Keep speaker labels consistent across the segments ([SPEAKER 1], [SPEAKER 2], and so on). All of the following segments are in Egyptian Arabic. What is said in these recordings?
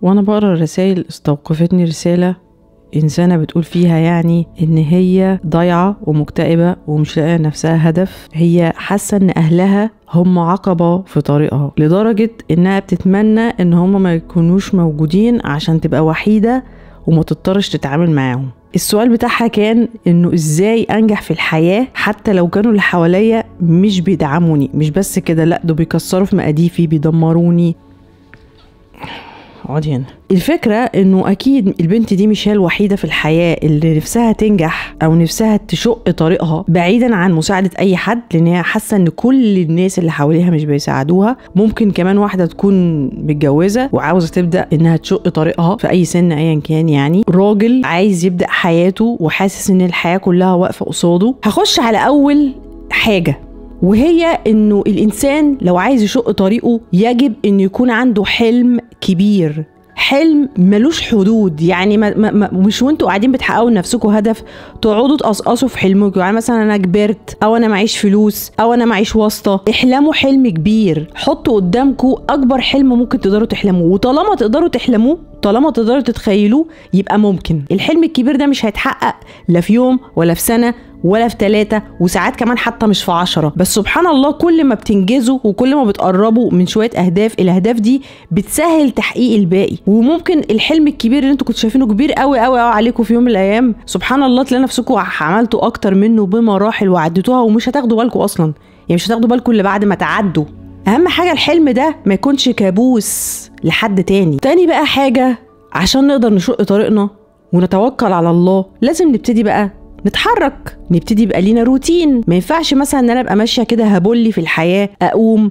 [SPEAKER 1] وانا بقرا الرسائل استوقفتني رساله إنسانة بتقول فيها يعني إن هي ضايعة ومكتئبة ومش لاقية نفسها هدف هي حاسة إن أهلها هم عقبة في طريقها لدرجة إنها بتتمنى إن هم ما يكونوش موجودين عشان تبقى وحيدة وما تضطرش تتعامل معاهم السؤال بتاعها كان انه ازاي انجح في الحياه حتى لو كانوا اللي حواليا مش بيدعموني مش بس كده لا ده بيكسروا في مقاديفي بيدمروني اقعدي هنا الفكرة انه اكيد البنت دي مش هي الوحيدة في الحياة اللي نفسها تنجح او نفسها تشق طريقها بعيدا عن مساعدة اي حد لان هي حاسة ان كل الناس اللي حواليها مش بيساعدوها ممكن كمان واحدة تكون متجوزة وعاوزة تبدأ انها تشق طريقها في اي سن ايا كان يعني راجل عايز يبدأ حياته وحاسس ان الحياة كلها واقفة قصاده هخش على اول حاجة وهي انه الانسان لو عايز يشق طريقه يجب انه يكون عنده حلم كبير حلم ملوش حدود يعني ما ما ما مش وانتوا قاعدين بتحققوا لنفسكم هدف تقعدوا تقصقصوا في حلمكم يعني مثلا انا كبرت او انا معيش فلوس او انا معيش واسطه احلموا حلم كبير حطوا قدامكم اكبر حلم ممكن تقدروا تحلموه وطالما تقدروا تحلموه طالما تقدروا تتخيلوه يبقى ممكن الحلم الكبير ده مش هيتحقق لا في يوم ولا في سنه ولا في ثلاثة وساعات كمان حتى مش في عشرة بس سبحان الله كل ما بتنجزوا وكل ما بتقربوا من شوية أهداف الأهداف دي بتسهل تحقيق الباقي وممكن الحلم الكبير اللي انتوا كنتوا شايفينه كبير قوي قوي قوي عليكم في يوم من الأيام سبحان الله تلاقي نفسكم عملتوا أكتر منه بمراحل وعديتوها ومش هتاخدوا بالكم أصلا يعني مش هتاخدوا بالكم اللي بعد ما تعدوا أهم حاجة الحلم ده ما يكونش كابوس لحد تاني تاني بقى حاجة عشان نقدر نشق طريقنا ونتوكل على الله لازم نبتدي بقى نتحرك نبتدي يبقى لينا روتين ما ينفعش مثلا ان انا ابقى ماشيه كده هبلي في الحياه اقوم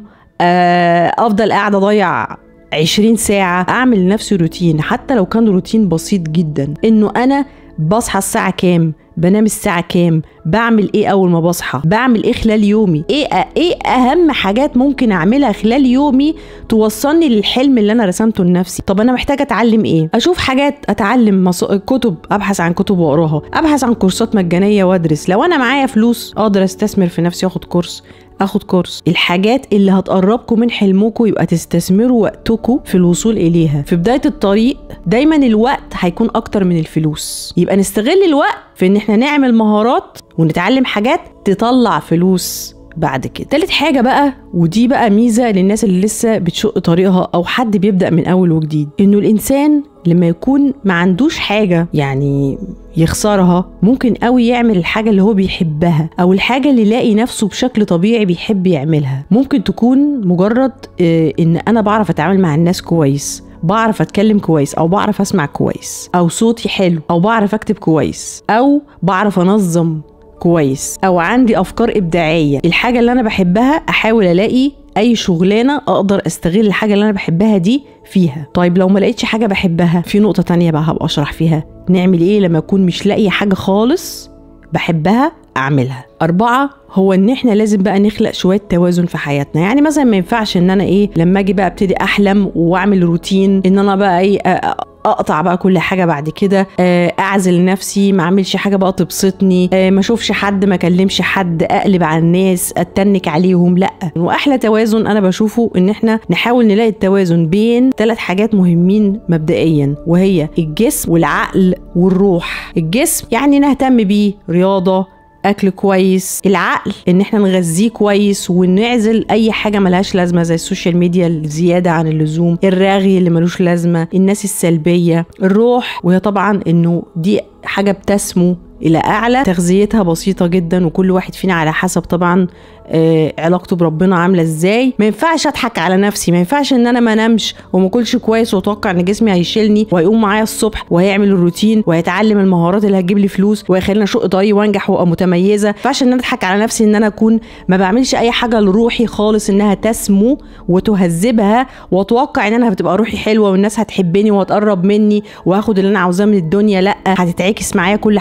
[SPEAKER 1] آه، افضل قاعده اضيع 20 ساعة أعمل لنفسي روتين حتى لو كان روتين بسيط جدا إنه أنا بصحى الساعة كام بنام الساعة كام بعمل ايه اول ما بصحى بعمل ايه خلال يومي ايه ايه اهم حاجات ممكن اعملها خلال يومي توصلني للحلم اللي انا رسمته لنفسي طب انا محتاجة اتعلم ايه اشوف حاجات اتعلم مص... كتب ابحث عن كتب واقراها ابحث عن كورسات مجانية وادرس لو انا معايا فلوس اقدر استثمر في نفسي واخد كورس اخد كورس الحاجات اللي هتقربكم من حلمكم يبقى تستثمروا وقتكم في الوصول اليها في بدايه الطريق دايما الوقت هيكون اكتر من الفلوس يبقى نستغل الوقت في ان احنا نعمل مهارات ونتعلم حاجات تطلع فلوس بعد كده تالت حاجة بقى ودي بقى ميزة للناس اللي لسه بتشق طريقها أو حد بيبدأ من أول وجديد إنه الإنسان لما يكون ما عندوش حاجة يعني يخسرها ممكن قوي يعمل الحاجة اللي هو بيحبها أو الحاجة اللي يلاقي نفسه بشكل طبيعي بيحب يعملها ممكن تكون مجرد آه، إن أنا بعرف أتعامل مع الناس كويس بعرف اتكلم كويس او بعرف اسمع كويس او صوتي حلو او بعرف اكتب كويس او بعرف انظم كويس او عندي افكار ابداعيه الحاجه اللي انا بحبها احاول الاقي اي شغلانه اقدر استغل الحاجه اللي انا بحبها دي فيها طيب لو ما لقيتش حاجه بحبها في نقطه تانية بقى هبقى اشرح فيها نعمل ايه لما اكون مش لاقيه حاجه خالص بحبها اعملها أربعة هو إن إحنا لازم بقى نخلق شوية توازن في حياتنا، يعني مثلا ما ينفعش إن أنا إيه لما أجي بقى أبتدي أحلم وأعمل روتين إن أنا بقى إيه أ- اقطع بقى كل حاجه بعد كده آه، اعزل نفسي ما اعملش حاجه بقى تبسطني آه، ما اشوفش حد ما اكلمش حد اقلب على الناس اتنك عليهم لا واحلى توازن انا بشوفه ان احنا نحاول نلاقي التوازن بين ثلاث حاجات مهمين مبدئيا وهي الجسم والعقل والروح الجسم يعني نهتم بيه رياضه اكل كويس العقل ان احنا نغذيه كويس ونعزل اي حاجه ملهاش لازمه زي السوشيال ميديا الزياده عن اللزوم الرغي اللي ملوش لازمه الناس السلبيه الروح وهي طبعا انه دي حاجه بتسمو الى اعلى تغذيتها بسيطه جدا وكل واحد فينا على حسب طبعا آه علاقته بربنا عامله ازاي ما ينفعش اضحك على نفسي ما ينفعش ان انا ما انامش وما اكلش كويس واتوقع ان جسمي هيشيلني وهيقوم معايا الصبح وهيعمل الروتين وهيتعلم المهارات اللي هتجيب لي فلوس وهيخليني اشق طريقي وانجح وابقى متميزه ما ينفعش ان انا اضحك على نفسي ان انا اكون ما بعملش اي حاجه لروحي خالص انها تسمو وتهذبها واتوقع ان انا هتبقى روحي حلوه والناس هتحبني وهتقرب مني وهاخد اللي انا عاوزاه من الدنيا لا هتتعكس معايا كل حاجه ويبقى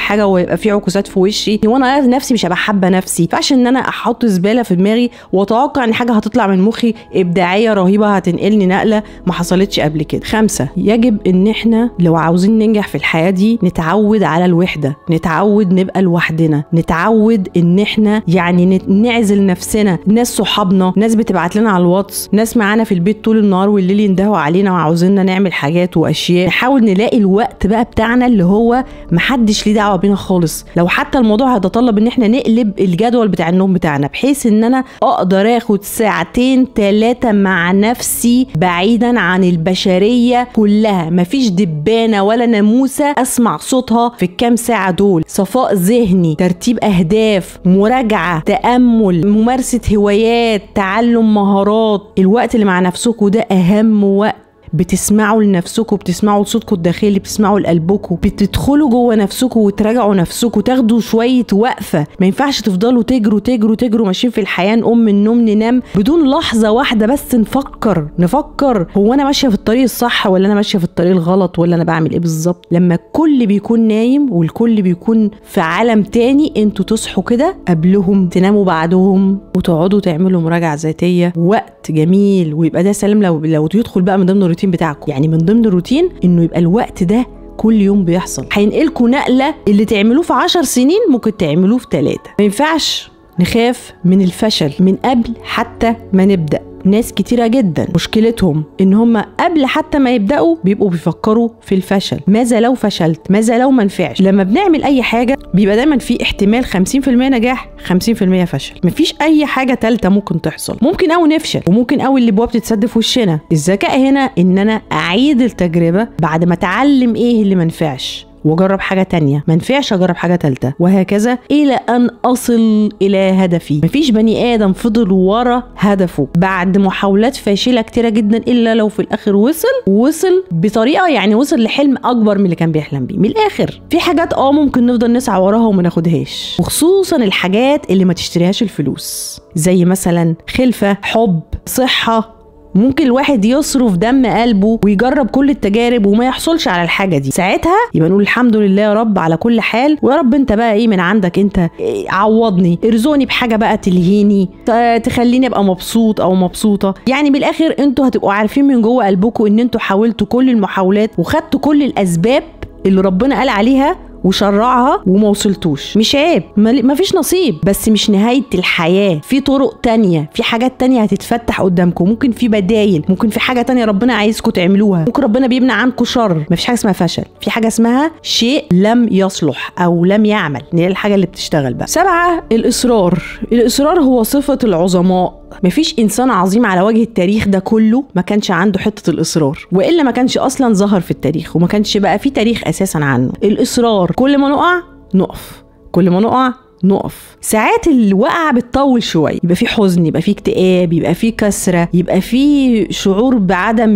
[SPEAKER 1] يبقى في عكوسات في وشي وانا نفسي مش هبقى حابه نفسي فعش ان انا احط زباله في دماغي واتوقع ان حاجه هتطلع من مخي ابداعيه رهيبه هتنقلني نقله ما حصلتش قبل كده خمسة يجب ان احنا لو عاوزين ننجح في الحياه دي نتعود على الوحده نتعود نبقى لوحدنا نتعود ان احنا يعني نعزل نفسنا ناس صحابنا ناس بتبعت لنا على الواتس ناس معانا في البيت طول النهار والليل يندهوا علينا وعاوزيننا نعمل حاجات واشياء نحاول نلاقي الوقت بقى بتاعنا اللي هو محدش ليه دعوه بينا خالص لو حتى الموضوع هيتطلب ان احنا نقلب الجدول بتاع النوم بتاعنا بحيث ان انا اقدر اخد ساعتين ثلاثه مع نفسي بعيدا عن البشريه كلها مفيش دبانه ولا ناموسه اسمع صوتها في الكام ساعه دول صفاء ذهني ترتيب اهداف مراجعه تامل ممارسه هوايات تعلم مهارات الوقت اللي مع نفسكم ده اهم وقت بتسمعوا لنفسكم بتسمعوا لصوتكم الداخلي بتسمعوا لقلبكم بتدخلوا جوه نفسكم وتراجعوا نفسكم تاخدوا شويه وقفه ما ينفعش تفضلوا تجروا تجروا تجروا ماشيين في الحياه نقوم من النوم ننام بدون لحظه واحده بس نفكر نفكر هو انا ماشيه في الطريق الصح ولا انا ماشيه في الطريق الغلط ولا انا بعمل ايه بالظبط لما الكل بيكون نايم والكل بيكون في عالم تاني انتوا تصحوا كده قبلهم تناموا بعدهم وتقعدوا تعملوا مراجعه ذاتيه وقت جميل ويبقى ده سلام لو لو يدخل بقى من ضمن الروتين بتاعكم يعني من ضمن الروتين انه يبقى الوقت ده كل يوم بيحصل هينقلكم نقله اللي تعملوه في عشر سنين ممكن تعملوه في ثلاثه ما ينفعش نخاف من الفشل من قبل حتى ما نبدا ناس كتيرة جدا مشكلتهم ان هم قبل حتى ما يبدأوا بيبقوا بيفكروا في الفشل ماذا لو فشلت ماذا لو ما نفعش لما بنعمل اي حاجة بيبقى دايما في احتمال 50% نجاح 50% فشل مفيش اي حاجة تالتة ممكن تحصل ممكن او نفشل وممكن او الابواب تتسد في وشنا الذكاء هنا ان انا اعيد التجربة بعد ما اتعلم ايه اللي ما نفعش واجرب حاجه تانية ما نفعش اجرب حاجه تالتة وهكذا الى ان اصل الى هدفي مفيش بني ادم فضل ورا هدفه بعد محاولات فاشله كتيره جدا الا لو في الاخر وصل وصل بطريقه يعني وصل لحلم اكبر من اللي كان بيحلم بيه من الاخر في حاجات اه ممكن نفضل نسعى وراها وما ناخدهاش وخصوصا الحاجات اللي ما تشتريهاش الفلوس زي مثلا خلفه حب صحه ممكن الواحد يصرف دم قلبه ويجرب كل التجارب وما يحصلش على الحاجه دي ساعتها يبقى نقول الحمد لله يا رب على كل حال ويا رب انت بقى ايه من عندك انت إيه عوضني ارزقني بحاجه بقى تلهيني تخليني ابقى مبسوط او مبسوطه يعني بالاخر انتوا هتبقوا عارفين من جوه قلبكم ان انتوا حاولتوا كل المحاولات وخدتوا كل الاسباب اللي ربنا قال عليها وشرعها وما وصلتوش مش عيب ما فيش نصيب بس مش نهاية الحياة في طرق تانية في حاجات تانية هتتفتح قدامكم ممكن في بدايل ممكن في حاجة تانية ربنا عايزكم تعملوها ممكن ربنا بيمنع عنكم شر ما فيش حاجة اسمها فشل في حاجة اسمها شيء لم يصلح أو لم يعمل هي الحاجة اللي بتشتغل بقى سبعة الإصرار الإصرار هو صفة العظماء مفيش انسان عظيم على وجه التاريخ ده كله ما كانش عنده حته الاصرار والا ما كانش اصلا ظهر في التاريخ وما كانش بقى في تاريخ اساسا عنه الاصرار كل ما نقع نقف كل ما نقع نقف ساعات الوقعة بتطول شوية يبقى في حزن يبقى في اكتئاب يبقى في كسرة يبقى في شعور بعدم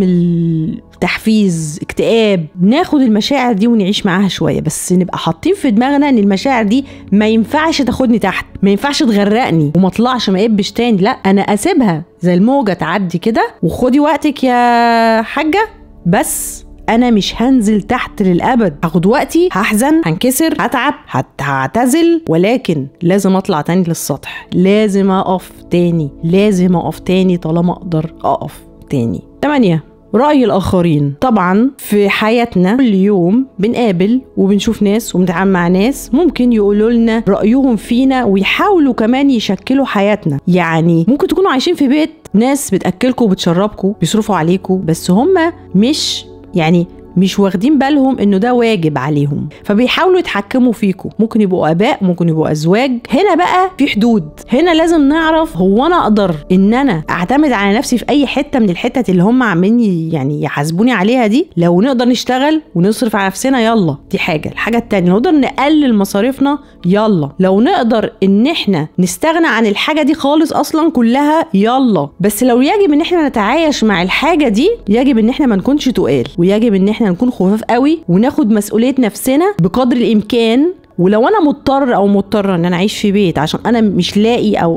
[SPEAKER 1] التحفيز اكتئاب ناخد المشاعر دي ونعيش معاها شوية بس نبقى حاطين في دماغنا ان المشاعر دي ما ينفعش تاخدني تحت ما ينفعش تغرقني وما اطلعش ما يقبش تاني لا انا اسيبها زي الموجة تعدي كده وخدي وقتك يا حاجة بس انا مش هنزل تحت للابد هاخد وقتي هحزن هنكسر هتعب هعتزل ولكن لازم اطلع تاني للسطح لازم اقف تاني لازم اقف تاني طالما اقدر اقف تاني 8 رأي الآخرين طبعا في حياتنا كل يوم بنقابل وبنشوف ناس وبنتعامل مع ناس ممكن يقولوا لنا رأيهم فينا ويحاولوا كمان يشكلوا حياتنا يعني ممكن تكونوا عايشين في بيت ناس بتأكلكم وبتشربكم بيصرفوا عليكم بس هم مش يعني مش واخدين بالهم انه ده واجب عليهم فبيحاولوا يتحكموا فيكم ممكن يبقوا اباء ممكن يبقوا ازواج هنا بقى في حدود هنا لازم نعرف هو انا اقدر ان انا اعتمد على نفسي في اي حته من الحتت اللي هم عاملين يعني يحاسبوني عليها دي لو نقدر نشتغل ونصرف على نفسنا يلا دي حاجه الحاجه التانية نقدر نقلل مصاريفنا يلا لو نقدر ان احنا نستغنى عن الحاجه دي خالص اصلا كلها يلا بس لو يجب ان احنا نتعايش مع الحاجه دي يجب ان احنا ما نكونش تقال ويجب ان احنا نكون خفاف قوي وناخد مسؤوليه نفسنا بقدر الامكان ولو انا مضطر او مضطره ان انا اعيش في بيت عشان انا مش لاقي او انا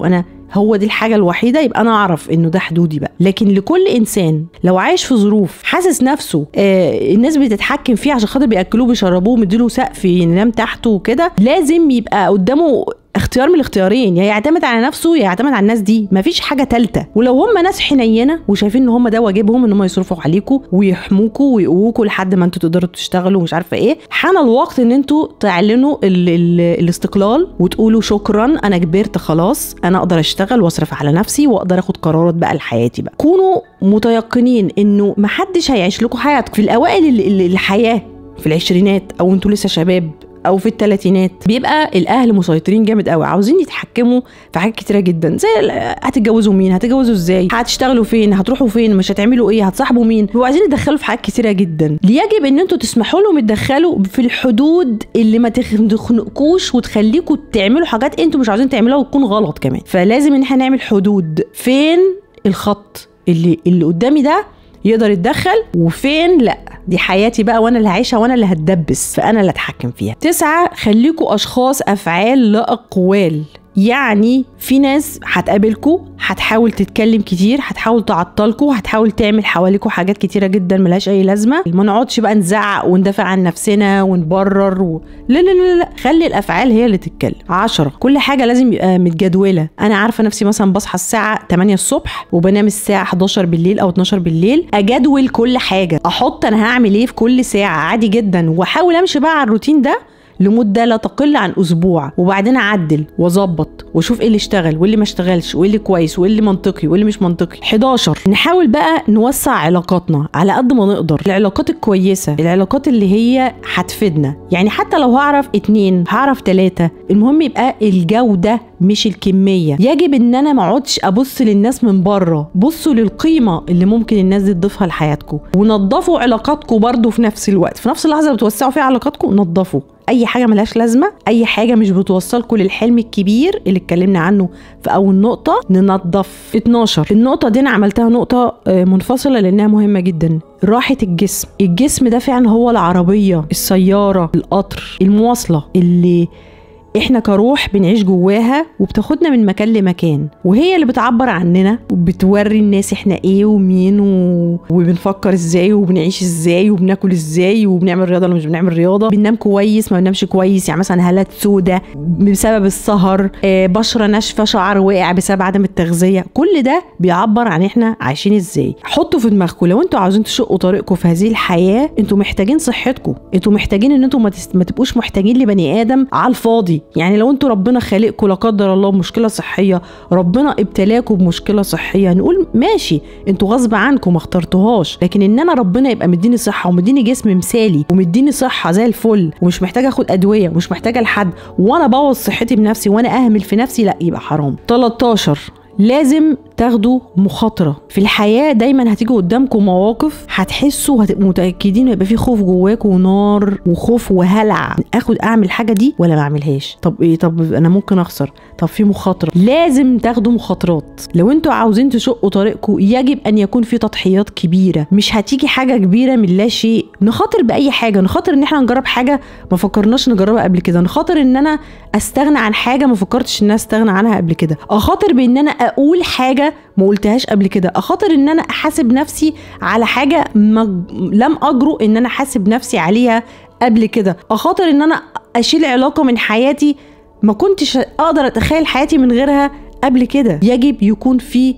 [SPEAKER 1] هو دي الحاجه الوحيده يبقى انا اعرف انه ده حدودي بقى لكن لكل انسان لو عايش في ظروف حاسس نفسه آه الناس بتتحكم فيه عشان خاطر بياكلوه بيشربوه مديله سقف ينام تحته وكده لازم يبقى قدامه اختيار من الاختيارين يا يعتمد على نفسه يا يعتمد على الناس دي مفيش حاجه تالته ولو هم ناس حنينه وشايفين ان هم ده واجبهم ان هم يصرفوا عليكم ويحموكوا ويقووكوا لحد ما انتوا تقدروا تشتغلوا ومش عارفه ايه حان الوقت ان انتوا تعلنوا ال ال الاستقلال وتقولوا شكرا انا كبرت خلاص انا اقدر اشتغل واصرف على نفسي واقدر اخد قرارات بقى لحياتي بقى كونوا متيقنين انه محدش هيعيش لكم حياتكم في الاوائل ال- ال- الحياه في العشرينات او انتوا لسه شباب او في الثلاثينات بيبقى الاهل مسيطرين جامد قوي عاوزين يتحكموا في حاجات كتيره جدا زي ال- هتتجوزوا مين هتتجوزوا ازاي هتشتغلوا فين هتروحوا فين مش هتعملوا ايه هتصاحبوا مين بيبقوا عايزين يتدخلوا في حاجات كتيره جدا يجب ان انتوا تسمحوا لهم يتدخلوا في الحدود اللي ما تخ- تخنقوش وتخليكوا تعملوا حاجات انتوا مش عاوزين تعملوها وتكون غلط كمان فلازم ان احنا نعمل حدود فين الخط اللي اللي قدامي ده يقدر يتدخل وفين لا دي حياتي بقى وانا اللي هعيشها وانا اللي هتدبس فانا اللي اتحكم فيها تسعة خليكوا اشخاص افعال لا اقوال يعني في ناس هتقابلكوا هتحاول تتكلم كتير هتحاول تعطلكوا هتحاول تعمل حواليكوا حاجات كتيرة جدا ملهاش أي لازمة ما نقعدش بقى نزعق وندافع عن نفسنا ونبرر و... لا لا لا لا خلي الأفعال هي اللي تتكلم عشرة كل حاجة لازم يبقى متجدولة أنا عارفة نفسي مثلا بصحى الساعة 8 الصبح وبنام الساعة 11 بالليل أو 12 بالليل أجدول كل حاجة أحط أنا هعمل إيه في كل ساعة عادي جدا وأحاول أمشي بقى على الروتين ده لمده لا تقل عن اسبوع وبعدين اعدل واظبط واشوف ايه اللي اشتغل واللي ما اشتغلش وايه اللي كويس وايه اللي منطقي وايه اللي مش منطقي 11 نحاول بقى نوسع علاقاتنا على قد ما نقدر العلاقات الكويسه العلاقات اللي هي هتفيدنا يعني حتى لو هعرف اتنين هعرف تلاتة المهم يبقى الجوده مش الكميه يجب ان انا ما اقعدش ابص للناس من بره بصوا للقيمه اللي ممكن الناس دي تضيفها لحياتكم ونظفوا علاقاتكم برضو في نفس الوقت في نفس اللحظه اللي بتوسعوا فيها علاقاتكم نظفوا اي حاجه ملهاش لازمه اي حاجه مش بتوصلكم للحلم الكبير اللي اتكلمنا عنه في اول نقطه ننظف 12 النقطه دي انا عملتها نقطه آه، منفصله لانها مهمه جدا راحة الجسم الجسم ده فعلا هو العربية السيارة القطر المواصلة اللي احنا كروح بنعيش جواها وبتاخدنا من مكان لمكان وهي اللي بتعبر عننا وبتوري الناس احنا ايه ومين و... وبنفكر ازاي وبنعيش ازاي وبناكل ازاي وبنعمل رياضه ولا مش بنعمل رياضه بننام كويس ما بننامش كويس يعني مثلا هالات سودة بسبب السهر آه، بشره ناشفه شعر واقع بسبب عدم التغذيه كل ده بيعبر عن احنا عايشين ازاي حطوا في دماغكم لو انتوا عاوزين تشقوا طريقكم في هذه الحياه انتوا محتاجين صحتكم انتوا محتاجين ان انتوا ما, تس... ما تبقوش محتاجين لبني ادم على الفاضي يعني لو انتوا ربنا خالقكم لا قدر الله بمشكله صحيه ربنا ابتلاكم بمشكله صحيه نقول ماشي انتوا غصب عنكم ما اخترتوهاش لكن ان انا ربنا يبقى مديني صحه ومديني جسم مثالي ومديني صحه زي الفل ومش محتاجه اخد ادويه ومش محتاجه لحد وانا بوظ صحتي بنفسي وانا اهمل في نفسي لا يبقى حرام 13 لازم تاخدوا مخاطره في الحياه دايما هتيجي قدامكم مواقف هتحسوا وهتبقوا متاكدين هيبقى في خوف جواكم ونار وخوف وهلع اخد اعمل الحاجه دي ولا ما اعملهاش طب ايه طب انا ممكن اخسر طب في مخاطره لازم تاخدوا مخاطرات لو انتوا عاوزين تشقوا طريقكم يجب ان يكون في تضحيات كبيره مش هتيجي حاجه كبيره من لا شيء نخاطر باي حاجه نخاطر ان احنا نجرب حاجه ما فكرناش نجربها قبل كده نخاطر ان انا استغنى عن حاجه ما فكرتش ان انا استغنى عنها قبل كده اخاطر بان انا اقول حاجه ما قلتهاش قبل كده اخاطر ان انا احاسب نفسي على حاجه ما لم اجرؤ ان انا احاسب نفسي عليها قبل كده اخاطر ان انا اشيل علاقه من حياتي ما كنتش اقدر اتخيل حياتي من غيرها قبل كده يجب يكون في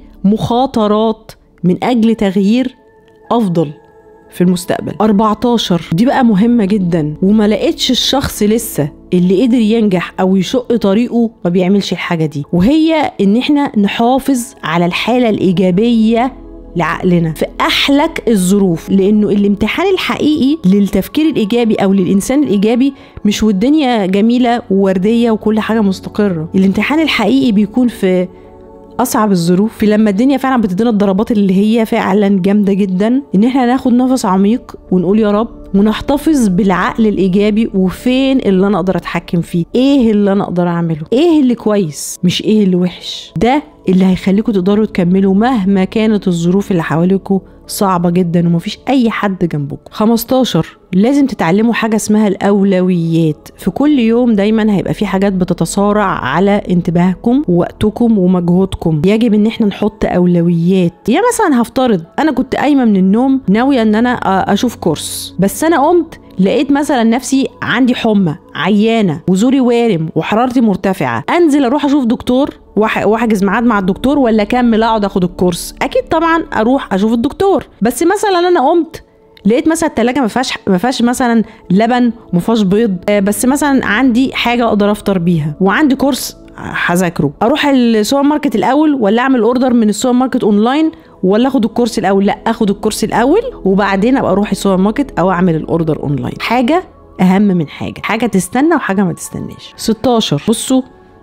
[SPEAKER 1] مخاطرات من اجل تغيير افضل في المستقبل 14 دي بقى مهمة جدا وما لقيتش الشخص لسه اللي قدر ينجح او يشق طريقه ما بيعملش الحاجة دي وهي ان احنا نحافظ على الحالة الايجابية لعقلنا في احلك الظروف لانه الامتحان الحقيقي للتفكير الايجابي او للانسان الايجابي مش والدنيا جميله وورديه وكل حاجه مستقره الامتحان الحقيقي بيكون في اصعب الظروف في لما الدنيا فعلا بتدينا الضربات اللي هي فعلا جامده جدا ان احنا ناخد نفس عميق ونقول يا رب ونحتفظ بالعقل الايجابي وفين اللي انا اقدر اتحكم فيه ايه اللي انا اقدر اعمله ايه اللي كويس مش ايه اللي وحش ده اللي هيخليكم تقدروا تكملوا مهما كانت الظروف اللي حواليكم صعبة جدا ومفيش أي حد جنبكم 15 لازم تتعلموا حاجة اسمها الأولويات في كل يوم دايما هيبقى في حاجات بتتصارع على انتباهكم ووقتكم ومجهودكم يجب ان احنا نحط أولويات يعني مثلا هفترض أنا كنت قايمة من النوم ناوية ان أنا أشوف كورس بس أنا قمت لقيت مثلا نفسي عندي حمى عيانه وزوري وارم وحرارتي مرتفعه انزل اروح اشوف دكتور واحجز ميعاد مع الدكتور ولا اكمل اقعد اخد الكورس اكيد طبعا اروح اشوف الدكتور بس مثلا انا قمت لقيت مثلا التلاجة ما فيهاش ما فيهاش مثلا لبن وما فيهاش بيض بس مثلا عندي حاجه اقدر افطر بيها وعندي كورس هذاكره اروح السوبر ماركت الاول ولا اعمل اوردر من السوبر ماركت اونلاين ولا اخد الكورس الاول لا اخد الكورس الاول وبعدين ابقى اروح السوبر ماركت او اعمل الاوردر اونلاين حاجه اهم من حاجه حاجه تستنى وحاجه ما تستناش 16 بصوا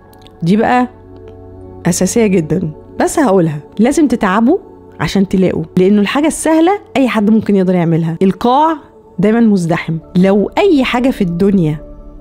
[SPEAKER 1] دي بقى اساسيه جدا بس هقولها لازم تتعبوا عشان تلاقوا لانه الحاجه السهله اي حد ممكن يقدر يعملها القاع دايما مزدحم لو اي حاجه في الدنيا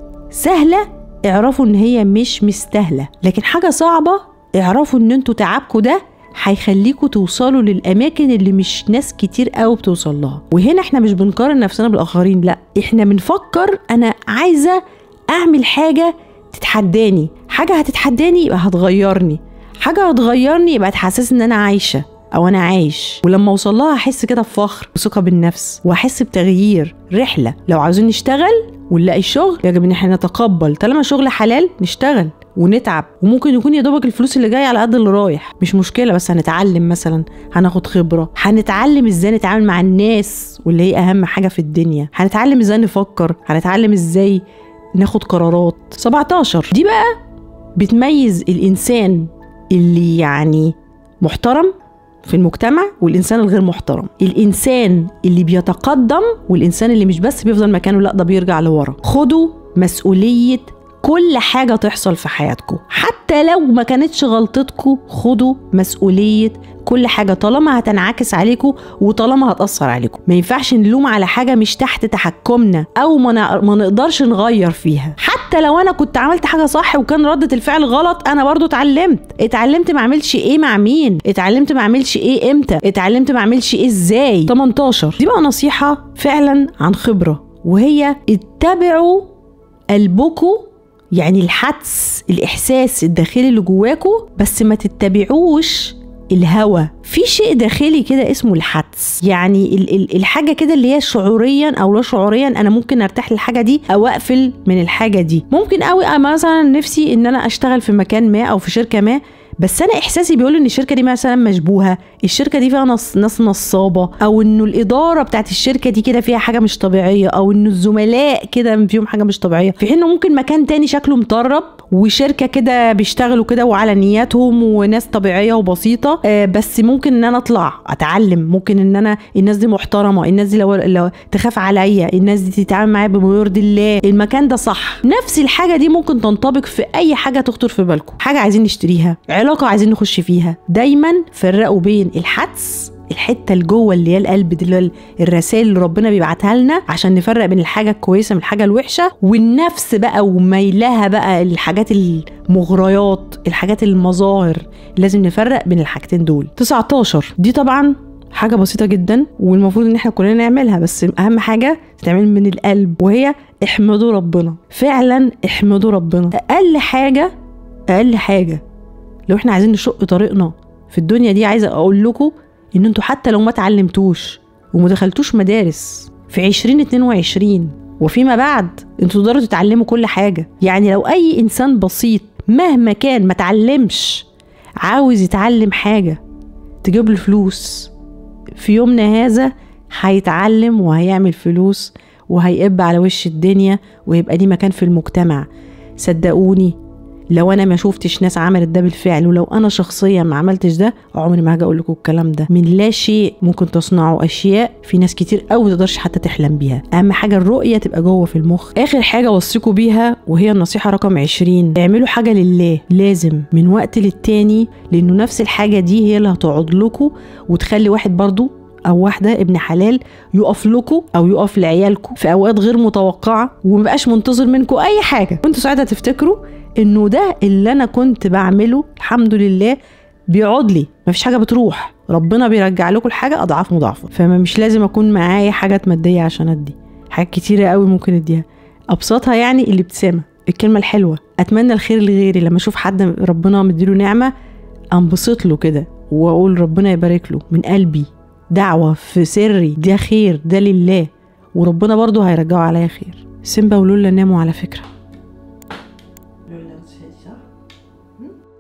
[SPEAKER 1] سهله اعرفوا ان هي مش مستاهله لكن حاجه صعبه اعرفوا ان انتوا تعبكوا ده هيخليكوا توصلوا للاماكن اللي مش ناس كتير قوي بتوصل لها وهنا احنا مش بنقارن نفسنا بالاخرين لا احنا بنفكر انا عايزه اعمل حاجه تتحداني حاجه هتتحداني يبقى هتغيرني حاجه هتغيرني يبقى تحسسني ان انا عايشه او انا عايش ولما اوصل لها احس كده بفخر وثقه بالنفس واحس بتغيير رحله لو عاوزين نشتغل ونلاقي شغل يجب ان احنا نتقبل طالما شغل حلال نشتغل ونتعب وممكن يكون يا دوبك الفلوس اللي جايه على قد اللي رايح مش مشكله بس هنتعلم مثلا هناخد خبره هنتعلم ازاي نتعامل مع الناس واللي هي اهم حاجه في الدنيا هنتعلم ازاي نفكر هنتعلم ازاي ناخد قرارات 17 دي بقى بتميز الانسان اللي يعني محترم في المجتمع والانسان الغير محترم الانسان اللي بيتقدم والانسان اللي مش بس بيفضل مكانه لا ده بيرجع لورا خدوا مسؤوليه كل حاجة تحصل في حياتكم حتى لو ما كانتش غلطتكم خدوا مسؤولية كل حاجة طالما هتنعكس عليكم وطالما هتأثر عليكم ما ينفعش نلوم على حاجة مش تحت تحكمنا أو ما, ما نقدرش نغير فيها حتى لو أنا كنت عملت حاجة صح وكان ردة الفعل غلط أنا برضو اتعلمت اتعلمت ما اعملش ايه مع مين اتعلمت ما اعملش ايه امتى اتعلمت ما اعملش ايه ازاي 18 دي بقى نصيحة فعلا عن خبرة وهي اتبعوا قلبكم يعني الحدس الإحساس الداخلي اللي جواكوا بس ما تتبعوش الهوى في شيء داخلي كده اسمه الحدس يعني ال- ال- الحاجه كده اللي هي شعوريا او لا شعوريا انا ممكن ارتاح للحاجه دي او اقفل من الحاجه دي ممكن قوي مثلا نفسي ان انا اشتغل في مكان ما او في شركه ما بس انا احساسي بيقول ان الشركه دي مثلا مشبوهه الشركه دي فيها نص ناس نصابه او انه الاداره بتاعت الشركه دي كده فيها حاجه مش طبيعيه او انه الزملاء كده فيهم حاجه مش طبيعيه في حين ممكن مكان تاني شكله مطرب وشركه كده بيشتغلوا كده وعلى نياتهم وناس طبيعيه وبسيطه آه بس ممكن ان انا اطلع اتعلم ممكن ان انا الناس دي محترمه الناس دي لو, لو تخاف عليا الناس دي تتعامل معايا بما يرضي الله المكان ده صح نفس الحاجه دي ممكن تنطبق في اي حاجه تخطر في بالكم حاجه عايزين نشتريها علاقه عايزين نخش فيها دايما فرقوا بين الحدس الحته اللي جوه اللي هي القلب دي اللي الرسائل اللي ربنا بيبعتها لنا عشان نفرق بين الحاجه الكويسه من الحاجه الوحشه والنفس بقى وميلها بقى الحاجات المغريات الحاجات المظاهر لازم نفرق بين الحاجتين دول 19 دي طبعا حاجة بسيطة جدا والمفروض ان احنا كلنا نعملها بس اهم حاجة تتعمل من القلب وهي احمدوا ربنا فعلا احمدوا ربنا اقل حاجة اقل حاجة لو احنا عايزين نشق طريقنا في الدنيا دي عايزة اقول لكم ان انتوا حتى لو ما اتعلمتوش وما دخلتوش مدارس في 2022 وفيما بعد انتوا تقدروا تتعلموا كل حاجه يعني لو اي انسان بسيط مهما كان ما اتعلمش عاوز يتعلم حاجه تجيب له فلوس في يومنا هذا هيتعلم وهيعمل فلوس وهيقب على وش الدنيا ويبقى ليه مكان في المجتمع صدقوني لو انا ما شفتش ناس عملت ده بالفعل ولو انا شخصيا ما عملتش ده عمري ما هاجي اقول لكم الكلام ده من لا شيء ممكن تصنعوا اشياء في ناس كتير قوي ما تقدرش حتى تحلم بيها اهم حاجه الرؤيه تبقى جوه في المخ اخر حاجه اوصيكم بيها وهي النصيحه رقم 20 اعملوا حاجه لله لازم من وقت للتاني لانه نفس الحاجه دي هي اللي هتقعد لكم وتخلي واحد برضو او واحده ابن حلال يقف لكم او يقف لعيالكم في اوقات غير متوقعه ومبقاش منتظر منكم اي حاجه وانتوا ساعتها تفتكروا انه ده اللي انا كنت بعمله الحمد لله بيقعد لي مفيش حاجه بتروح ربنا بيرجع لكم الحاجه اضعاف مضاعفه فما مش لازم اكون معايا حاجات ماديه عشان ادي حاجات كتيره قوي ممكن اديها ابسطها يعني الابتسامه الكلمه الحلوه اتمنى الخير لغيري لما اشوف حد ربنا مديله نعمه انبسط له كده واقول ربنا يبارك له من قلبي دعوه في سري ده خير ده لله وربنا برضه هيرجعه عليا خير سيمبا ولولا ناموا على فكره
[SPEAKER 2] لولا صح